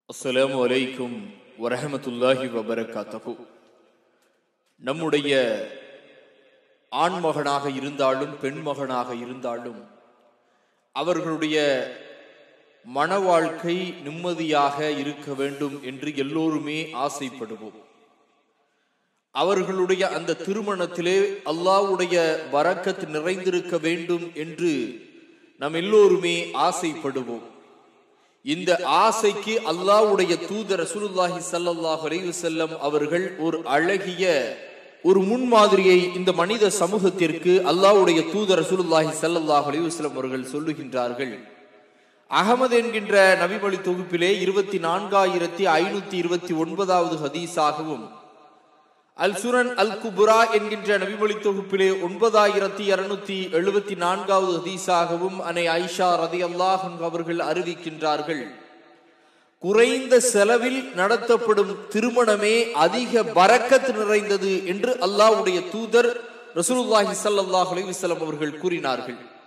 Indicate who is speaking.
Speaker 1: அஸ்ஸலாமு அலைக்கும் வரஹமத்துல்லாஹி வபரகாத்தகு நம்முடைய ஆண்மகனாக இருந்தாலும் பெண் மகனாக இருந்தாலும் அவர்களுடைய மன வாழ்க்கை நிம்மதியாக இருக்க வேண்டும் என்று எல்லோருமே ஆசைப்படுவோம் அவர்களுடைய அந்த திருமணத்திலே அல்லாஹ்வுடைய வரக்கத் நிறைந்திருக்க வேண்டும் என்று நாம் எல்லோருமே ஆசைப்படுவோம் இந்த ஆசைக்கு அல்லாஹ்வுடைய தூதர் ரசூலுல்லாஹி ஸல்லல்லாஹு அலைஹி வஸல்லம் அவர்கள் ஒரு அழகிய ஒரு முன்மாதிரியை இந்த மனித சமூகத்திற்கு அல்லாஹ்வுடைய தூதர் ரசூலுல்லாஹி ஸல்லல்லாஹு அலைஹி வஸல்லம் அவர்கள் சொல்லுகின்றார்கள் அகமது என்கின்ற நபிமொழி தொகுப்பிலே இருபத்தி நான்காயிரத்தி ஐநூத்தி இருபத்தி ஒன்பதாவது ஹதீஸாகவும் அல் சுரன் அல் குபுரா என்கின்ற நபிமொழி தொகுப்பிலே ஒன்பதாயிரத்தி இருநூத்தி எழுபத்தி நான்காவது ஹதீஸாகவும் அனை ஐஷா ரதி அல்லாஹ் அவர்கள் அறிவிக்கின்றார்கள் குறைந்த செலவில் நடத்தப்படும் திருமணமே அதிக பரக்கத் நிறைந்தது என்று அல்லாஹ்வுடைய தூதர் ரசூலுல்லாஹி ஸல்லல்லாஹு அலைஹி வஸல்லம் அவர்கள் கூறினார்கள்